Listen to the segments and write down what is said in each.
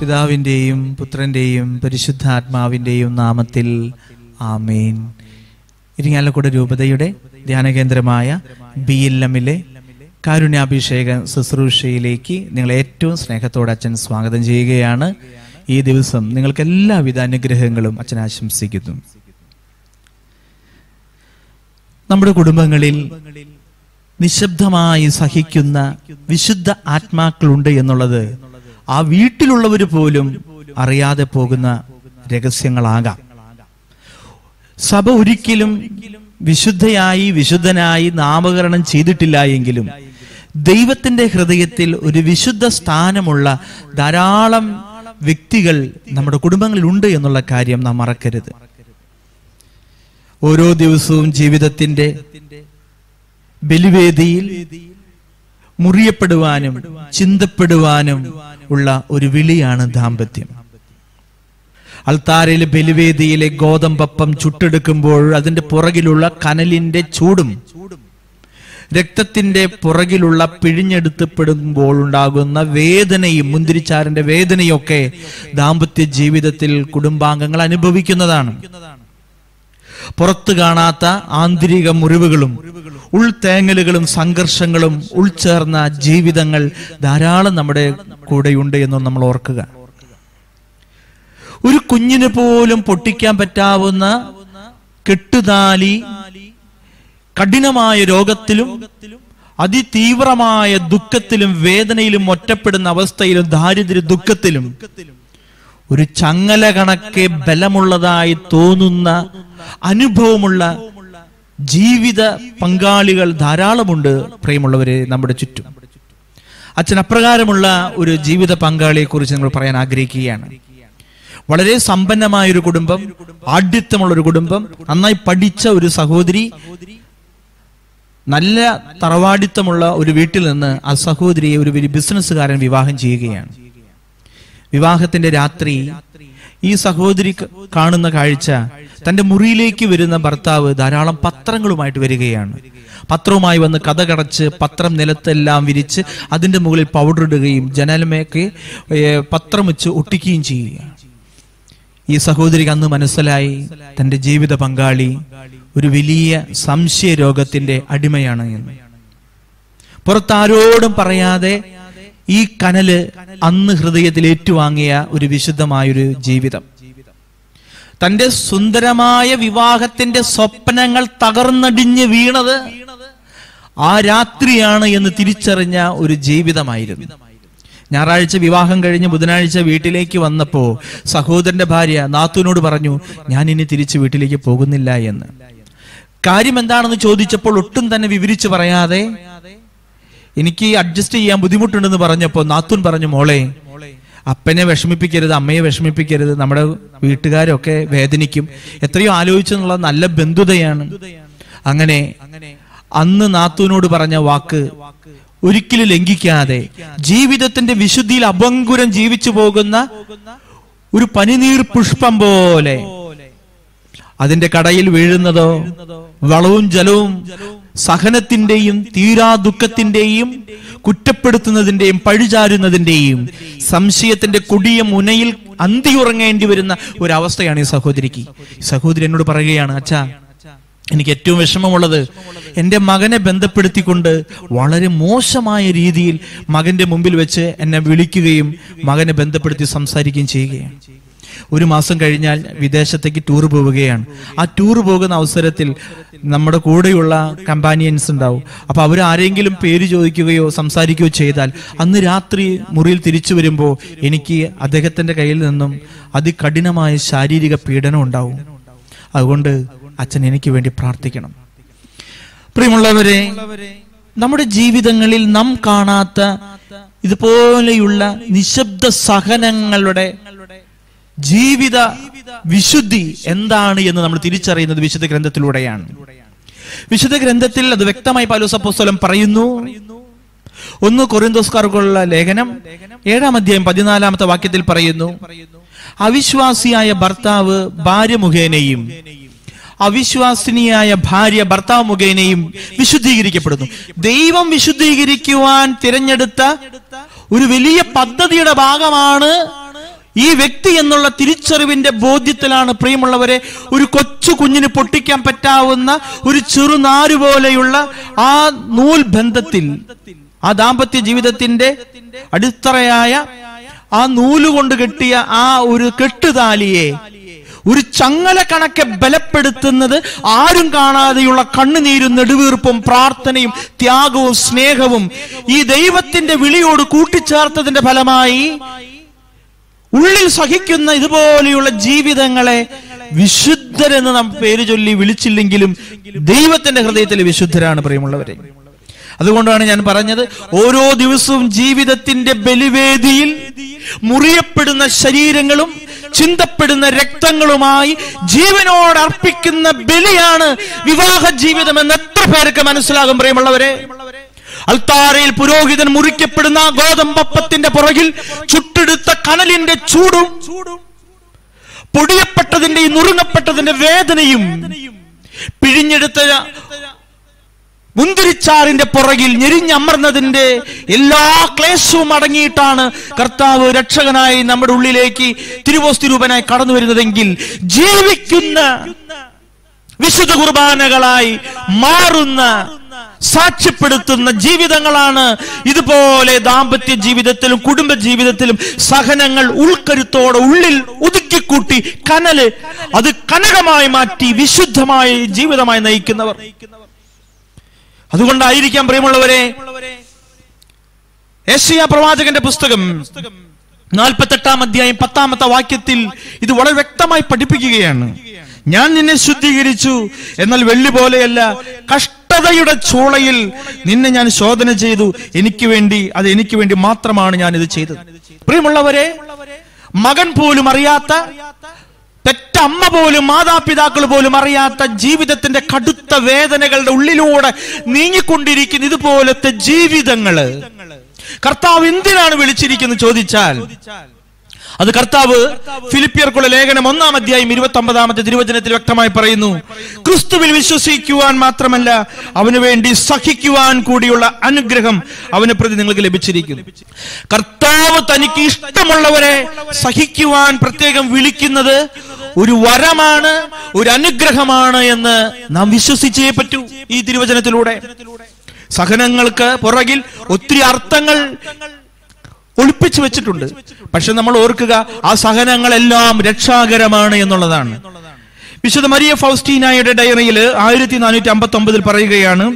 പിതാവിൻ്റെയും പുത്രൻ്റെയും പരിശുദ്ധാത്മാവിൻ്റെയും നാമത്തിൽ ആമേൻ ഇരിങ്ങാലക്കുട രൂപതയുടെ ധ്യാനകേന്ദ്രമായ ബി എൽ എമ്മിലെ കാരുണ്യാഭിഷേക ശുശ്രൂഷയിലേക്ക് നിങ്ങളെ ഏറ്റവും സ്നേഹത്തോടെ അച്ഛൻ സ്വാഗതം ചെയ്യുകയാണ് ഈ ദിവസം നിങ്ങൾക്ക് എല്ലാവിധ അനുഗ്രഹങ്ങളും അച്ഛൻ ആശംസിക്കുന്നു നമ്മുടെ കുടുംബങ്ങളിൽ നിശബ്ദമായി സഹിക്കുന്ന വിശുദ്ധ ആത്മാക്കളുണ്ട് എന്നുള്ളത് ആ വീട്ടിലുള്ളവർ പോലും അറിയാതെ പോകുന്ന രഹസ്യങ്ങളാകാം സഭ ഒരിക്കലും വിശുദ്ധയായി വിശുദ്ധനായി നാമകരണം ചെയ്തിട്ടില്ല എങ്കിലും ദൈവത്തിന്റെ ഹൃദയത്തിൽ ഒരു വിശുദ്ധ സ്ഥാനമുള്ള ധാരാളം വ്യക്തികൾ നമ്മുടെ കുടുംബങ്ങളിൽ ഉണ്ട് എന്നുള്ള കാര്യം നാം മറക്കരുത് ഓരോ ദിവസവും ജീവിതത്തിന്റെ ബലിവേദിയിൽ മുറിയപ്പെടുവാനും ചിന്തപ്പെടുവാനും ഉള്ള ഒരു വിളിയാണ് ദാമ്പത്യം അൾത്താരയിലെ ബലിവേദിയിലെ ഗോതമ്പപ്പം ചുട്ടെടുക്കുമ്പോൾ അതിന്റെ പുറകിലുള്ള കനലിന്റെ ചൂടും രക്തത്തിന്റെ പുറകിലുള്ള പിഴിഞ്ഞെടുത്തപ്പെടുമ്പോൾ ഉണ്ടാകുന്ന വേദനയും മുന്തിരിച്ചാറിന്റെ വേദനയൊക്കെ ദാമ്പത്യ ജീവിതത്തിൽ കുടുംബാംഗങ്ങൾ അനുഭവിക്കുന്നതാണ് പുറത്തു കാണാത്ത ആന്തരിക മുറിവുകളും ഉൾതേങ്ങലുകളും സംഘർഷങ്ങളും ഉൾച്ചേർന്ന ജീവിതങ്ങൾ ധാരാളം നമ്മുടെ കൂടെയുണ്ട് എന്ന് നമ്മൾ ഓർക്കുക ഒരു കുഞ്ഞിന് പോലും പൊട്ടിക്കാൻ പറ്റാവുന്ന കെട്ടുതാലി കഠിനമായ രോഗത്തിലും അതിതീവ്രമായ ദുഃഖത്തിലും വേദനയിലും ഒറ്റപ്പെടുന്ന അവസ്ഥയിലും ദാരിദ്ര്യ ദുഃഖത്തിലും ഒരു ചങ്ങല കണക്കെ ബലമുള്ളതായി തോന്നുന്ന അനുഭവമുള്ള ജീവിത പങ്കാളികൾ ധാരാളമുണ്ട് പ്രിയമുള്ളവരെ നമ്മുടെ ചുറ്റും അച്ഛൻ അപ്രകാരമുള്ള ഒരു ജീവിത പങ്കാളിയെ കുറിച്ച് നമ്മൾ പറയാൻ ആഗ്രഹിക്കുകയാണ് വളരെ സമ്പന്നമായ ഒരു കുടുംബം ആഢ്യത്വമുള്ള ഒരു കുടുംബം നന്നായി പഠിച്ച ഒരു സഹോദരി നല്ല തറവാടിത്തമുള്ള ഒരു വീട്ടിൽ നിന്ന് ആ സഹോദരിയെ ഒരു വലിയ ബിസിനസ്സുകാരൻ വിവാഹം ചെയ്യുകയാണ് വിവാഹത്തിന്റെ രാത്രി ഈ സഹോദരി ക- കാണുന്ന കാഴ്ച തന്റെ മുറിയിലേക്ക് വരുന്ന ഭർത്താവ് ധാരാളം പത്രങ്ങളുമായിട്ട് വരികയാണ് പത്രവുമായി വന്ന് കഥ കടച്ച് പത്രം നിലത്തെല്ലാം വിരിച്ച് അതിന്റെ മുകളിൽ പൗഡർ ഇടുകയും ജനലമേക്ക് ഏർ, പത്രം വെച്ച് ഒട്ടിക്കുകയും ചെയ്യുക ഈ സഹോദരിക്ക് അന്ന് മനസ്സിലായി തന്റെ ജീവിത പങ്കാളി ഒരു വലിയ സംശയ രോഗത്തിന്റെ അടിമയാണ് എന്ന് പുറത്താരോടും പറയാതെ ഈ കനല് അന്ന് ഹൃദയത്തിൽ ഏറ്റുവാങ്ങിയ ഒരു വിശുദ്ധമായൊരു ജീവിതം തന്റെ സുന്ദരമായ വിവാഹത്തിന്റെ സ്വപ്നങ്ങൾ തകർന്നടിഞ്ഞ് വീണത് ആ രാത്രിയാണ് എന്ന് തിരിച്ചറിഞ്ഞ ഒരു ജീവിതമായിരുന്നു ഞായറാഴ്ച വിവാഹം കഴിഞ്ഞ് ബുധനാഴ്ച വീട്ടിലേക്ക് വന്നപ്പോ സഹോദരന്റെ ഭാര്യ നാത്തുവിനോട് പറഞ്ഞു ഞാൻ ഇനി തിരിച്ച് വീട്ടിലേക്ക് പോകുന്നില്ല എന്ന് കാര്യം എന്താണെന്ന് ചോദിച്ചപ്പോൾ ഒട്ടും തന്നെ വിവരിച്ചു പറയാതെ എനിക്ക് അഡ്ജസ്റ്റ് ചെയ്യാൻ ബുദ്ധിമുട്ടുണ്ടെന്ന് പറഞ്ഞപ്പോ നാത്തുൻ പറഞ്ഞു മോളെ അപ്പനെ വിഷമിപ്പിക്കരുത് അമ്മയെ വിഷമിപ്പിക്കരുത് നമ്മുടെ വീട്ടുകാരൊക്കെ വേദനിക്കും എത്രയോ ആലോചിച്ചെന്നുള്ള നല്ല ബന്ധുതയാണ് അങ്ങനെ അന്ന് നാത്തൂനോട് പറഞ്ഞ വാക്ക് ഒരിക്കലും ലംഘിക്കാതെ ജീവിതത്തിന്റെ വിശുദ്ധിയിൽ അഭങ്കുരം ജീവിച്ചു പോകുന്ന ഒരു പനിനീർ പുഷ്പം പോലെ അതിന്റെ കടയിൽ വീഴുന്നതോ വളവും ജലവും സഹനത്തിന്റെയും തീരാ ദുഃഖത്തിന്റെയും കുറ്റപ്പെടുത്തുന്നതിന്റെയും പഴിചാരുന്നതിന്റെയും സംശയത്തിന്റെ കൊടിയ മുനയിൽ അന്തി ഉറങ്ങേണ്ടി വരുന്ന ഒരവസ്ഥയാണ് ഈ സഹോദരിക്ക് ഈ സഹോദരി എന്നോട് പറയുകയാണ് അച്ഛാ എനിക്ക് ഏറ്റവും വിഷമമുള്ളത് എൻ്റെ മകനെ ബന്ധപ്പെടുത്തിക്കൊണ്ട് വളരെ മോശമായ രീതിയിൽ മകന്റെ മുമ്പിൽ വെച്ച് എന്നെ വിളിക്കുകയും മകനെ ബന്ധപ്പെടുത്തി സംസാരിക്കുകയും ചെയ്യുകയാണ് ഒരു മാസം കഴിഞ്ഞാൽ വിദേശത്തേക്ക് ടൂർ പോവുകയാണ് ആ ടൂർ പോകുന്ന അവസരത്തിൽ നമ്മുടെ കൂടെയുള്ള കമ്പാനിയൻസ് ഉണ്ടാവും അപ്പൊ അവർ ആരെങ്കിലും പേര് ചോദിക്കുകയോ സംസാരിക്കുകയോ ചെയ്താൽ അന്ന് രാത്രി മുറിയിൽ തിരിച്ചു വരുമ്പോൾ എനിക്ക് അദ്ദേഹത്തിന്റെ കയ്യിൽ നിന്നും അതികഠിനമായ ശാരീരിക പീഡനം ഉണ്ടാവും അതുകൊണ്ട് അച്ഛൻ എനിക്ക് വേണ്ടി പ്രാർത്ഥിക്കണം പ്രിയമുള്ളവരെ നമ്മുടെ ജീവിതങ്ങളിൽ നാം കാണാത്ത ഇതുപോലെയുള്ള നിശബ്ദ സഹനങ്ങളുടെ ജീവിത വിശുദ്ധി എന്താണ് എന്ന് നമ്മൾ തിരിച്ചറിയുന്നത് വിശുദ്ധ ഗ്രന്ഥത്തിലൂടെയാണ് വിശുദ്ധ ഗ്രന്ഥത്തിൽ അത് വ്യക്തമായി പൗലോസപ്പോസ്തലൻ പറയുന്നു ഒന്ന് കൊറിന്തോസ്കാർക്കുള്ള ലേഖനം ഏഴാം അധ്യായം പതിനാലാമത്തെ വാക്യത്തിൽ പറയുന്നു അവിശ്വാസിയായ ഭർത്താവ് ഭാര്യ മുഖേനയും അവിശ്വാസിനിയായ ഭാര്യ ഭർത്താവ് മുഖേനയും വിശുദ്ധീകരിക്കപ്പെടുന്നു ദൈവം വിശുദ്ധീകരിക്കുവാൻ തിരഞ്ഞെടുത്ത ഒരു വലിയ പദ്ധതിയുടെ ഭാഗമാണ് ഈ വ്യക്തി എന്നുള്ള തിരിച്ചറിവിന്റെ ബോധ്യത്തിലാണ് പ്രിയമുള്ളവരെ ഒരു കൊച്ചു കുഞ്ഞിന് പൊട്ടിക്കാൻ പറ്റാവുന്ന ഒരു ചെറുനാരു പോലെയുള്ള ആ നൂൽ ബന്ധത്തിൽ ആ ദാമ്പത്യ ജീവിതത്തിന്റെ അടിത്തറയായ ആ നൂലുകൊണ്ട് കെട്ടിയ ആ ഒരു കെട്ടുതാലിയെ ഒരു ചങ്ങല കണക്കെ ബലപ്പെടുത്തുന്നത് ആരും കാണാതെയുള്ള കണ്ണുനീരും നെടുവീർപ്പും പ്രാർത്ഥനയും ത്യാഗവും സ്നേഹവും ഈ ദൈവത്തിന്റെ വിളിയോട് കൂട്ടിച്ചേർത്തതിന്റെ ഫലമായി ഉള്ളിൽ സഹിക്കുന്ന ഇതുപോലെയുള്ള ജീവിതങ്ങളെ വിശുദ്ധരെന്ന് നാം പേര് ചൊല്ലി വിളിച്ചില്ലെങ്കിലും ദൈവത്തിന്റെ ഹൃദയത്തിൽ വിശുദ്ധരാണ് പ്രിയമുള്ളവരെ അതുകൊണ്ടാണ് ഞാൻ പറഞ്ഞത് ഓരോ ദിവസവും ജീവിതത്തിന്റെ ബലിവേദിയിൽ മുറിയപ്പെടുന്ന ശരീരങ്ങളും ചിന്തപ്പെടുന്ന രക്തങ്ങളുമായി ജീവനോട് അർപ്പിക്കുന്ന ബലിയാണ് വിവാഹ ജീവിതം എന്ന് എത്ര പേർക്ക് മനസ്സിലാകും പ്രിയമുള്ളവരെ അൽത്താരയിൽ പുരോഹിതൻ മുറിക്കപ്പെടുന്ന ആ ഗോതമ്പപ്പത്തിന്റെ പുറകിൽ ചുട്ടെടുത്ത കനലിന്റെ ചൂടും പൊടിയപ്പെട്ടതിന്റെ ഈ നുറുങ്ങപ്പെട്ടതിന്റെ വേദനയും പിഴിഞ്ഞെടുത്ത മുന്തിരിച്ചാറിന്റെ പുറകിൽ ഞെരിഞ്ഞമർന്നതിന്റെ എല്ലാ ക്ലേശവും അടങ്ങിയിട്ടാണ് കർത്താവ് രക്ഷകനായി നമ്മുടെ ഉള്ളിലേക്ക് തിരുവോസ്തിരൂപനായി കടന്നു വരുന്നതെങ്കിൽ ജീവിക്കുന്ന വിശുദ്ധ കുർബാനകളായി മാറുന്ന സാക്ഷ്യപ്പെടുത്തുന്ന ജീവിതങ്ങളാണ് ഇതുപോലെ ദാമ്പത്യ ജീവിതത്തിലും കുടുംബ ജീവിതത്തിലും സഹനങ്ങൾ ഉൾക്കരുത്തോടെ ഉള്ളിൽ ഒതുക്കിക്കൂട്ടി കനല് അത് കനകമായി മാറ്റി വിശുദ്ധമായ ജീവിതമായി നയിക്കുന്നവർ അതുകൊണ്ടായിരിക്കാം പ്രിയമുള്ളവരെ ഏഷ്യ പ്രവാചകന്റെ പുസ്തകം നാൽപ്പത്തെട്ടാം അധ്യായം പത്താമത്തെ വാക്യത്തിൽ ഇത് വളരെ വ്യക്തമായി പഠിപ്പിക്കുകയാണ് ഞാൻ നിന്നെ ശുദ്ധീകരിച്ചു എന്നാൽ വെള്ളി പോലെയല്ല കഷ്ടതയുടെ ചൂളയിൽ നിന്നെ ഞാൻ ശോധന ചെയ്തു എനിക്ക് വേണ്ടി അത് എനിക്ക് വേണ്ടി മാത്രമാണ് ഞാൻ ഇത് ചെയ്തത് പ്രിയമുള്ളവരെ മകൻ പോലും അറിയാത്ത പെറ്റമ്മ പോലും മാതാപിതാക്കൾ പോലും അറിയാത്ത ജീവിതത്തിന്റെ കടുത്ത വേദനകളുടെ ഉള്ളിലൂടെ നീങ്ങിക്കൊണ്ടിരിക്കുന്ന ഇതുപോലത്തെ ജീവിതങ്ങള് കർത്താവ് എന്തിനാണ് വിളിച്ചിരിക്കുന്നത് ചോദിച്ചാൽ അത് കർത്താവ് ഫിലിപ്പിയർക്കുള്ള ലേഖനം ഒന്നാം അധ്യായം ഇരുപത്തി ഒമ്പതാമത്തെ തിരുവചനത്തിൽ വ്യക്തമായി പറയുന്നു ക്രിസ്തുവിൽ വിശ്വസിക്കുവാൻ മാത്രമല്ല അവന് വേണ്ടി സഹിക്കുവാൻ കൂടിയുള്ള അനുഗ്രഹം അവനെ പ്രതി നിങ്ങൾക്ക് ലഭിച്ചിരിക്കുന്നു കർത്താവ് തനിക്ക് ഇഷ്ടമുള്ളവരെ സഹിക്കുവാൻ പ്രത്യേകം വിളിക്കുന്നത് ഒരു വരമാണ് ഒരു അനുഗ്രഹമാണ് എന്ന് നാം വിശ്വസിച്ചേ പറ്റൂ ഈ തിരുവചനത്തിലൂടെ സഹനങ്ങൾക്ക് പുറകിൽ ഒത്തിരി അർത്ഥങ്ങൾ ഒളിപ്പിച്ചു വെച്ചിട്ടുണ്ട് പക്ഷെ നമ്മൾ ഓർക്കുക ആ സഹനങ്ങളെല്ലാം രക്ഷാകരമാണ് എന്നുള്ളതാണ് വിശുദ്ധ മരിയ ഫൗസ്റ്റീനായുടെ ഡയറിയിൽ ആയിരത്തി നാനൂറ്റി അമ്പത്തി ഒമ്പതിൽ പറയുകയാണ്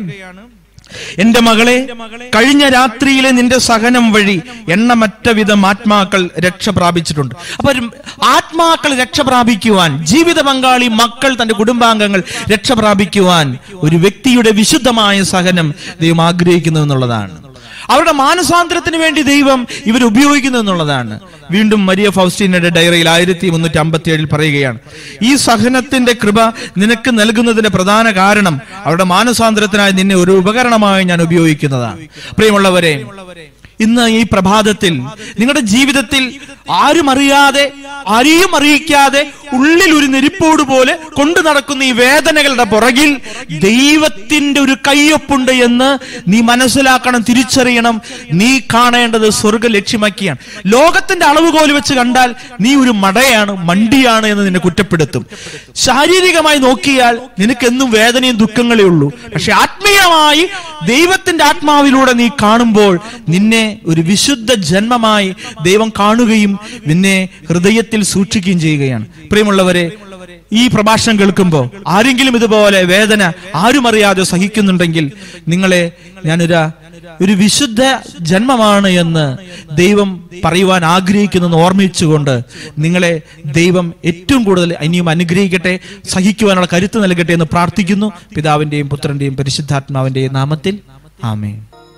എന്റെ മകളെ കഴിഞ്ഞ രാത്രിയിലെ നിന്റെ സഹനം വഴി എണ്ണമറ്റ വിധം ആത്മാക്കൾ രക്ഷ പ്രാപിച്ചിട്ടുണ്ട് അപ്പൊ ഒരു ആത്മാക്കൾ രക്ഷ പ്രാപിക്കുവാൻ ജീവിത പങ്കാളി മക്കൾ തന്റെ കുടുംബാംഗങ്ങൾ രക്ഷ പ്രാപിക്കുവാൻ ഒരു വ്യക്തിയുടെ വിശുദ്ധമായ സഹനം ദൈവം ആഗ്രഹിക്കുന്നു എന്നുള്ളതാണ് അവരുടെ മാനസാന്തരത്തിന് വേണ്ടി ദൈവം ഇവർ ഉപയോഗിക്കുന്നു എന്നുള്ളതാണ് വീണ്ടും മരിയ ഫൗസ്റ്റീനയുടെ ഡയറിയിൽ ആയിരത്തി മുന്നൂറ്റി അമ്പത്തി ഏഴിൽ പറയുകയാണ് ഈ സഹനത്തിന്റെ കൃപ നിനക്ക് നൽകുന്നതിന്റെ പ്രധാന കാരണം അവരുടെ മാനസാന്തരത്തിനായി നിന്നെ ഒരു ഉപകരണമായി ഞാൻ ഉപയോഗിക്കുന്നതാണ് പ്രിയമുള്ളവരെ ഇന്ന് ഈ പ്രഭാതത്തിൽ നിങ്ങളുടെ ജീവിതത്തിൽ ആരും അറിയാതെ ആരെയും അറിയിക്കാതെ ഉള്ളിൽ ഒരു നെരിപ്പോട് പോലെ കൊണ്ടു നടക്കുന്ന ഈ വേദനകളുടെ പുറകിൽ ദൈവത്തിന്റെ ഒരു കയ്യൊപ്പുണ്ട് എന്ന് നീ മനസ്സിലാക്കണം തിരിച്ചറിയണം നീ കാണേണ്ടത് സ്വർഗ ലക്ഷ്യമാക്കിയാണ് ലോകത്തിന്റെ അളവുകോൽ വെച്ച് കണ്ടാൽ നീ ഒരു മടയാണ് മണ്ടിയാണ് എന്ന് നിന്നെ കുറ്റപ്പെടുത്തും ശാരീരികമായി നോക്കിയാൽ നിനക്ക് എന്നും വേദനയും ദുഃഖങ്ങളേ ഉള്ളൂ പക്ഷെ ആത്മീയമായി ദൈവത്തിന്റെ ആത്മാവിലൂടെ നീ കാണുമ്പോൾ നിന്നെ ഒരു വിശുദ്ധ ജന്മമായി ദൈവം കാണുകയും നിന്നെ ഹൃദയത്തിൽ സൂക്ഷിക്കുകയും ചെയ്യുകയാണ് പ്രിയമുള്ളവരെ ഈ പ്രഭാഷണം കേൾക്കുമ്പോൾ ആരെങ്കിലും ഇതുപോലെ വേദന ആരും അറിയാതെ സഹിക്കുന്നുണ്ടെങ്കിൽ നിങ്ങളെ ഞാനൊരു ഒരു വിശുദ്ധ ജന്മമാണ് എന്ന് ദൈവം പറയുവാൻ ആഗ്രഹിക്കുന്നെന്ന് ഓർമ്മിച്ചുകൊണ്ട് നിങ്ങളെ ദൈവം ഏറ്റവും കൂടുതൽ ഇനിയും അനുഗ്രഹിക്കട്ടെ സഹിക്കുവാനുള്ള കരുത്ത് നൽകട്ടെ എന്ന് പ്രാർത്ഥിക്കുന്നു പിതാവിന്റെയും പുത്രന്റെയും പരിശുദ്ധാത്മാവിന്റെയും നാമത്തിൽ ആമേ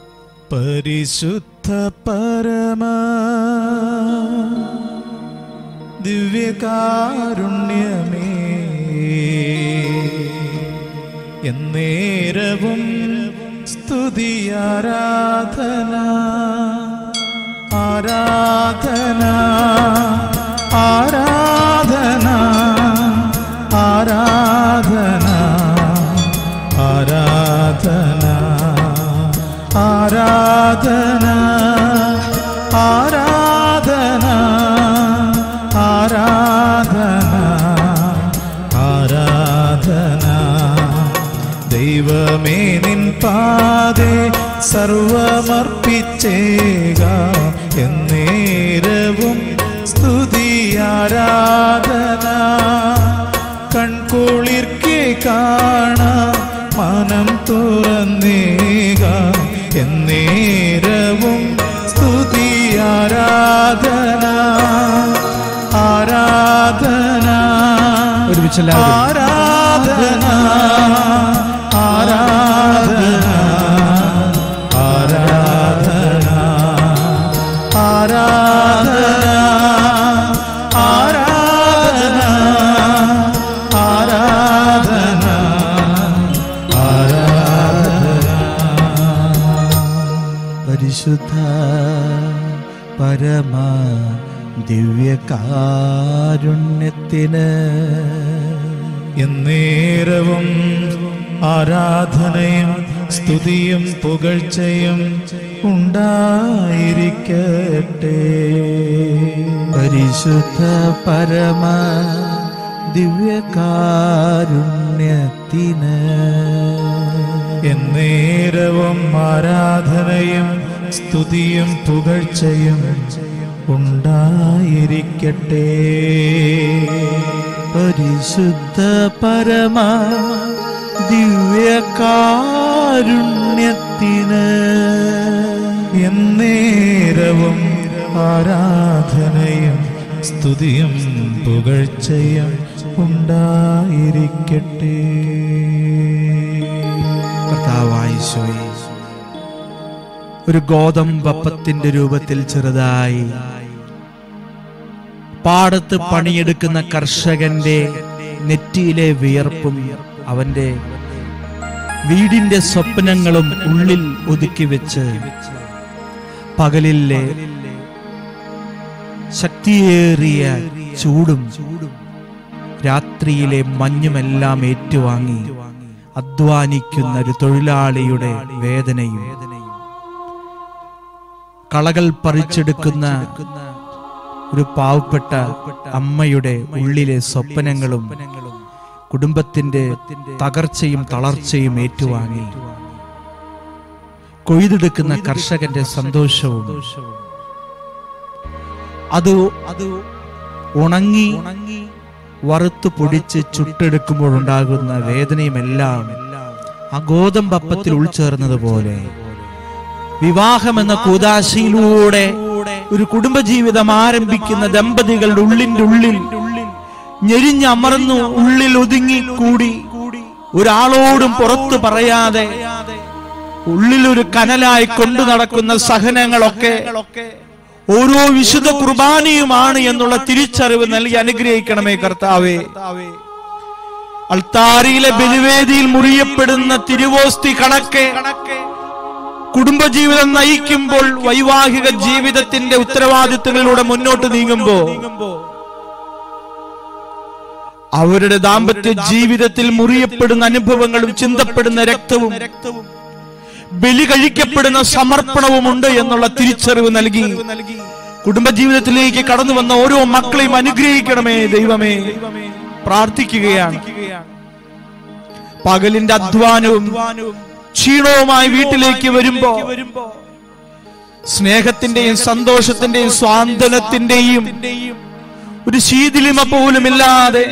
പരിശുദ്ധ പരമ ദിവ്യകാരുണ്യമേ എന്നേരവും സ്തുതിയാരാധന ആരാധന ആരാധന ആരാധന ആരാധന ആരാധന ആരാധന ആരാധന ദൈവമേ നിൻ പാതേ സർവമർപ്പിച്ചേക എന്നേരവും സ്തുതി ആരാധന കൺകുളിർക്കെ കാണാം മനം തുറന്നേക എന്നേരവും സ്തുതി ആരാധന ആരാധന ഒരുമിച്ച് എല്ലാവരും. ആരാധന ആരാധന ആരാധന ആരാധന ആരാധന ആരാധന പരിശുദ്ധ പരമ ദിവ്യകാരുണ്യത്തിന് എന്നേരവും ആരാധനയും സ്തുതിയും പുകഴ്ചയും ഉണ്ടായിരിക്കട്ടെ പരിശുദ്ധ പരമ ദിവ്യകാരുണ്യത്തിന് എന്നേരവും ആരാധനയും സ്തുതിയും പുകഴ്ചയും ഉണ്ടായിരിക്കട്ടെ പരിശുദ്ധ പരമ ദിവ്യകാരുണ്യത്തിന് എന്നേരവും ആരാധനയും സ്തുതിയും പുകഴ്ചയും ഉണ്ടായിരിക്കട്ടെ കർത്താവായ ഈശോയെ, ഒരു ഗോതമ്പപ്പത്തിന്റെ രൂപത്തിൽ ചെറുതായി പാടത്ത് പണിയെടുക്കുന്ന കർഷകന്റെ നെറ്റിയിലെ വിയർപ്പും അവന്റെ വീടിന്റെ സ്വപ്നങ്ങളും ഉള്ളിൽ ഒതുക്കി വെച്ച് പകലിലെ ശക്തിയേറിയ ചൂടും രാത്രിയിലെ മഞ്ഞുമെല്ലാം ഏറ്റുവാങ്ങി അധ്വാനിക്കുന്ന ഒരു തൊഴിലാളിയുടെ വേദനയും കളകൾ പറിച്ചെടുക്കുന്ന ഒരു പാവപ്പെട്ട അമ്മയുടെ ഉള്ളിലെ സ്വപ്നങ്ങളും കുടുംബത്തിന്റെ തകർച്ചയും തളർച്ചയും ഏറ്റുവാങ്ങി കൊയ്തെടുക്കുന്ന കർഷകന്റെ സന്തോഷവും അത് അത് ഉണങ്ങി വറുത്തു പൊടിച്ച് ചുട്ടെടുക്കുമ്പോഴുണ്ടാകുന്ന വേദനയുമെല്ലാം ആ ഗോതമ്പപ്പത്തിൽ ഉൾച്ചേർന്നതുപോലെ വിവാഹം എന്ന കൂതാശയിലൂടെ ഒരു കുടുംബജീവിതം ആരംഭിക്കുന്ന ദമ്പതികളുടെ ഉള്ളിന്റെ ഉള്ളിൽ ഞെരിഞ്ഞമർന്നു ഉള്ളിൽ ഒതുങ്ങി കൂടി ഒരാളോടും പുറത്തു പറയാതെ ഉള്ളിൽ ഒരു കനലായി കൊണ്ടു നടക്കുന്ന സഹനങ്ങളൊക്കെ ഓരോ വിശുദ്ധ കുർബാനയുമാണ് എന്നുള്ള തിരിച്ചറിവ് നൽകി അനുഗ്രഹിക്കണമേ കർത്താവേ അൾത്താരിയിലെ ബലിവേദിയിൽ മുറിയപ്പെടുന്ന തിരുവോസ്തി കണക്കെ കുടുംബജീവിതം നയിക്കുമ്പോൾ വൈവാഹിക ജീവിതത്തിന്റെ ഉത്തരവാദിത്തങ്ങളിലൂടെ മുന്നോട്ട് നീങ്ങുമ്പോ അവരുടെ ദാമ്പത്യ ജീവിതത്തിൽ മുറിയപ്പെടുന്ന അനുഭവങ്ങളും ചിന്തപ്പെടുന്ന രക്തവും ബലി കഴിക്കപ്പെടുന്ന സമർപ്പണവും ഉണ്ട് എന്നുള്ള തിരിച്ചറിവ് നൽകി കുടുംബജീവിതത്തിലേക്ക് കടന്നു വന്ന ഓരോ മക്കളെയും അനുഗ്രഹിക്കണമേ ദൈവമേ പ്രാർത്ഥിക്കുകയാണ് പകലിന്റെ അധ്വാനവും ക്ഷീണവുമായി വീട്ടിലേക്ക് വരുമ്പോ സ്നേഹത്തിന്റെയും സന്തോഷത്തിന്റെയും സ്വാന്തനത്തിന്റെയും ഒരു ശീതിലിമ പോലും ഇല്ലാതെ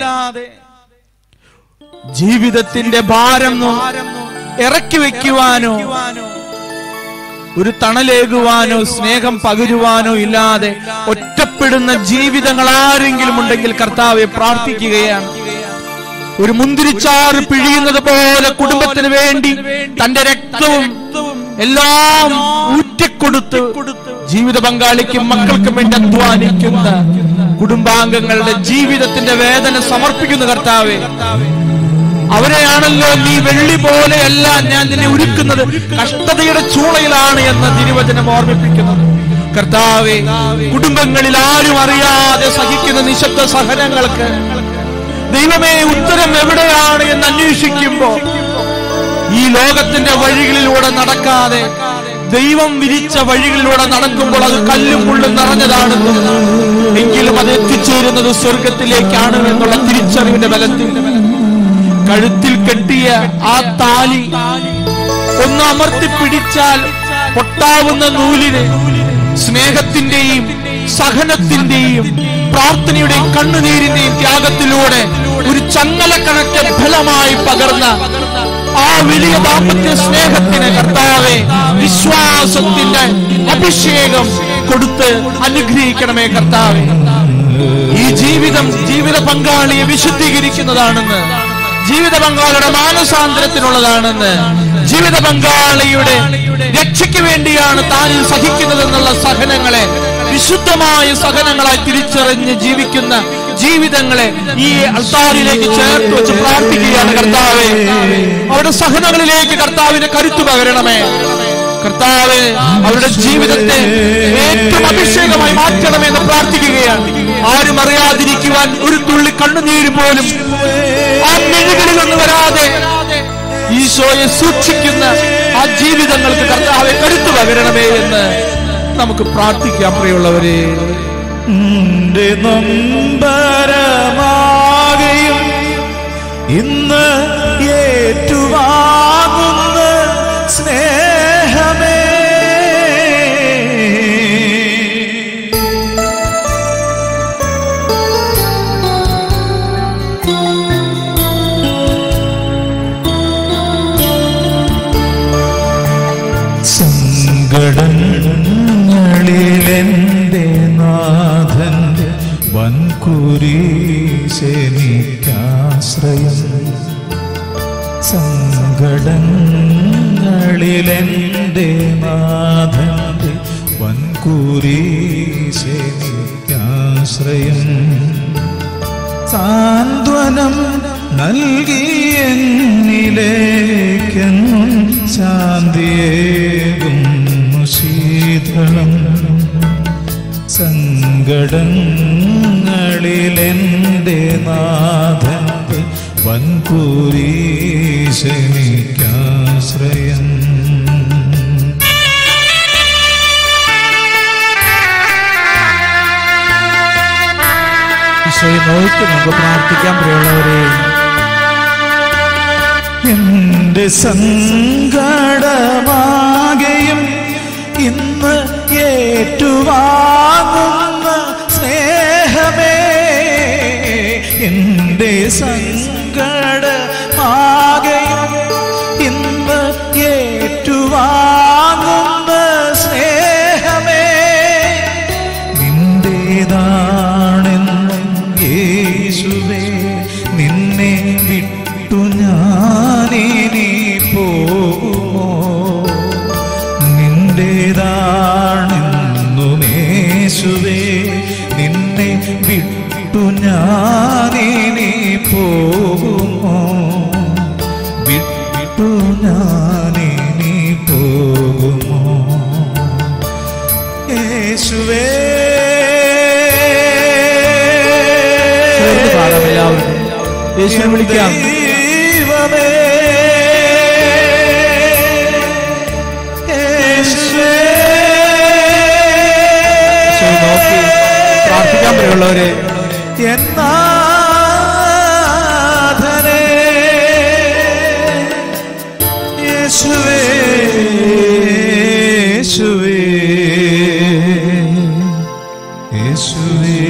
ജീവിതത്തിന്റെ ഭാരം ഇറക്കി വെക്കുവാനോ ഒരു തണലേകുവാനോ സ്നേഹം പകരുവാനോ ഇല്ലാതെ ഒറ്റപ്പെടുന്ന ജീവിതങ്ങൾ ആരെങ്കിലും ഉണ്ടെങ്കിൽ കർത്താവെ പ്രാർത്ഥിക്കുകയാണ് ഒരു മുന്തിരിച്ചാറ് പിഴിയുന്നത് പോലെ കുടുംബത്തിന് വേണ്ടി തന്റെ രക്തവും എല്ലാം ഊറ്റിക്കൊടുത്ത് ജീവിത പങ്കാളിക്കും മക്കൾക്കും വേണ്ടി അധ്വാനിക്കുന്ന കുടുംബാംഗങ്ങളുടെ ജീവിതത്തിന്റെ വേദന സമർപ്പിക്കുന്ന കർത്താവെ അവരെയാണല്ലോ നീ വെള്ളി പോലെയല്ല ഞാൻ നിന്നെ ഒരുക്കുന്നത് കഷ്ടതയുടെ ചൂളയിലാണ് എന്ന് തിരുവചനം ഓർമ്മിപ്പിക്കുന്നത് കർത്താവെ കുടുംബങ്ങളിൽ ആരും അറിയാതെ സഹിക്കുന്ന നിശബ്ദ സഹനങ്ങൾക്ക് ദൈവമേ ഉത്തരം എവിടെയാണ് എന്ന് അന്വേഷിക്കുമ്പോ ഈ ലോകത്തിന്റെ വഴികളിലൂടെ നടക്കാതെ ദൈവം വിരിച്ച വഴികളിലൂടെ നടക്കുമ്പോൾ അത് കല്ലും മുള്ളും നിറഞ്ഞതാണെന്നും എങ്കിലും അത് എത്തിച്ചേരുന്നത് സ്വർഗത്തിലേക്കാണ് എന്നുള്ള തിരിച്ചറിവിന്റെ ബലത്തിൽ കഴുത്തിൽ കെട്ടിയ ആ താലി ഒന്ന് അമർത്തി പിടിച്ചാൽ പൊട്ടാവുന്ന നൂലിന് സ്നേഹത്തിന്റെയും സഹനത്തിന്റെയും പ്രാർത്ഥനയുടെയും കണ്ണുനീരിന്റെയും ത്യാഗത്തിലൂടെ ഒരു ചങ്ങല കണക്ക് ഫലമായി പകർന്ന ആ വലിയ ദാമ്പത്യ സ്നേഹത്തിന് കർത്താവെ വിശ്വാസത്തിന്റെ അഭിഷേകം കൊടുത്ത് അനുഗ്രഹിക്കണമേ കർത്താവെ ഈ ജീവിതം ജീവിത പങ്കാളിയെ വിശുദ്ധീകരിക്കുന്നതാണെന്ന് ജീവിത പങ്കാളിയുടെ മാനസാന്തരത്തിനുള്ളതാണെന്ന് ജീവിത പങ്കാളിയുടെ രക്ഷയ്ക്ക് വേണ്ടിയാണ് താൻ ഇത് സഹിക്കുന്നതെന്നുള്ള സഹനങ്ങളെ വിശുദ്ധമായ സഹനങ്ങളായി തിരിച്ചറിഞ്ഞ് ജീവിക്കുന്ന ജീവിതങ്ങളെ ഈ അൾത്താരിലേക്ക് ചേർത്ത് വെച്ച് പ്രാർത്ഥിക്കുകയാണ് കർത്താവെ അവരുടെ സഹനങ്ങളിലേക്ക് കർത്താവിന് കരുത്തു പകരണമേ കർത്താവ് അവരുടെ ജീവിതത്തെ ഏറ്റവും അഭിഷേകമായി മാറ്റണമെന്ന് പ്രാർത്ഥിക്കുകയാണ് ആരും അറിയാതിരിക്കുവാൻ ഒരു തുള്ളി കണ്ണുനീര് പോലും ആ മെഴുകളിൽ നിന്ന് വരാതെ ഈശോയെ സൂക്ഷിക്കുന്ന ആ ജീവിതങ്ങൾക്ക് കർത്താവെ കരുത്തു പകരണമേ എന്ന് നമുക്ക് പ്രാർത്ഥിക്കാം പ്രിയമുള്ളവരെ എന്റെ നൊമ്പരമാകയും ഇന്ന് ഏറ്റുവാങ്ങുന്ന സ്നേഹമേ സങ്കടങ്ങളിലെന്റെ നാഥന്റെ വൻകുരീശനിക്കാശ്രയം സങ്കടങ്ങളിലെന്റെ നാഥന്റെ വൻകുരീശനിക്കാശ്രയം സാന്ത്വനം നൽകിയെന്നിലേക്കെന്നും ശാന്തിയേകുന്നു ശീതളം സങ്കടങ്ങളിലെന്റെ നാഥന്റെ വൻകൂരീശനിക്കാശ്രയം ഈശോയെ നോക്കി നമുക്ക് പ്രാർത്ഥിക്കാം പ്രിയമുള്ളവരെ എന്റെ സങ്കടമാകെയും ഇന്ന് ഏറ്റുവാങ്ങുന്ന സ്നേഹമേ എന്റെ സങ്കടമാകെയും ഇന്ന് ഏറ്റുവാങ്ങുന്ന സ്നേഹമേ നിന്റേതാണെന്നും യേശുവേ നിന്നെ വിട്ടു ഞാനിനി പോകുമോ നിന്റേതാണെന്നും യേശുവേ നിന്നെ വിട്ടു ഞാനിനി പോകുമോ വിട്ടു ഞാനിനി പോകുമോ യേശുവേ ചേർന്ന് പാടാം എല്ലാവർക്കും യേശുവിനെ വിളിക്കാം ദൈവമേ യേശുവേ ഈശോയെ നോക്കി പ്രാർത്ഥിക്കാൻ പ്രിയമുള്ളവരെ എന്നാഥനേ യേശുവേ യേശുവേ യേശുവേ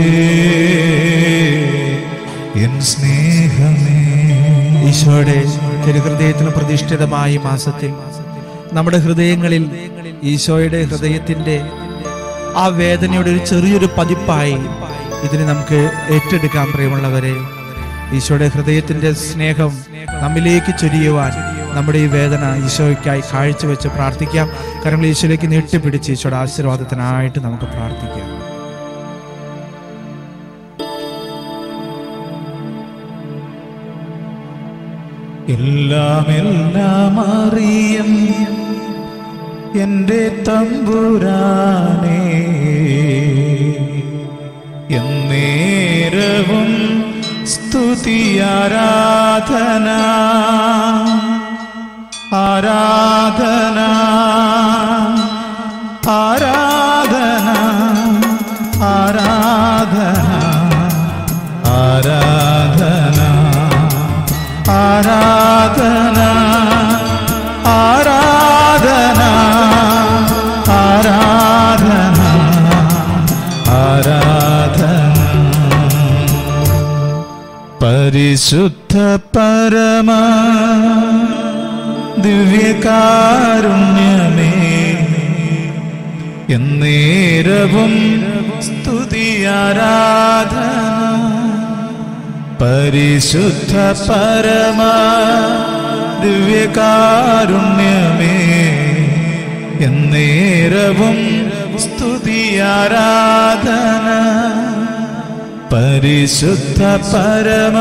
എൻ സ്നേഹമേ ഈശോയുടെ തിരുഹൃദയത്തിന് പ്രതിഷ്ഠിതമായ ഈ മാസത്തിൽ നമ്മുടെ ഹൃദയങ്ങളിൽ ഈശോയുടെ ഹൃദയത്തിന്റെ ആ വേദനയുടെ ഒരു ചെറിയൊരു പതിപ്പായി ഇതിനെ നമുക്ക് ഏറ്റെടുക്കാൻ പ്രിയമുള്ളവരെ ഈശോയുടെ ഹൃദയത്തിന്റെ സ്നേഹം നമ്മിലേക്ക് ചൊരിയുവാൻ നമ്മുടെ ഈ വേദന ഈശോയ്ക്കായി കാഴ്ചവെച്ച് പ്രാർത്ഥിക്കാം കാരണം ഈശോയിലേക്ക് നീട്ടിപ്പിടിച്ച് ഈശോയുടെ ആശീർവാദത്തിനായിട്ട് നമുക്ക് പ്രാർത്ഥിക്കാം എല്ലാം എല്ലാം അറിയം എൻ്റെ തമ്പുരാനേ എന്നേരവും സ്തുതി ആരാധന ആരാധന ആരാധന ആരാധന ആരാധന ആരാധന ആരാധന ആരാധന ആരാധന പരിശുദ്ധ പരമ ദിവ്യകാരുണ്യമേ എന്നേരവും സ്തുതി ആരാധന പരിശുദ്ധ പരമ ദിവ്യകാരുണ്യമേ എന്നേരവും സ്തുതി ആരാധന പരിശുദ്ധ പരമ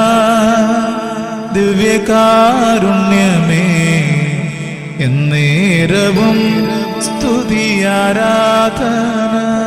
ദിവ്യകാരുണ്യമേ എന്നേരവും സ്തുതി ആരാധന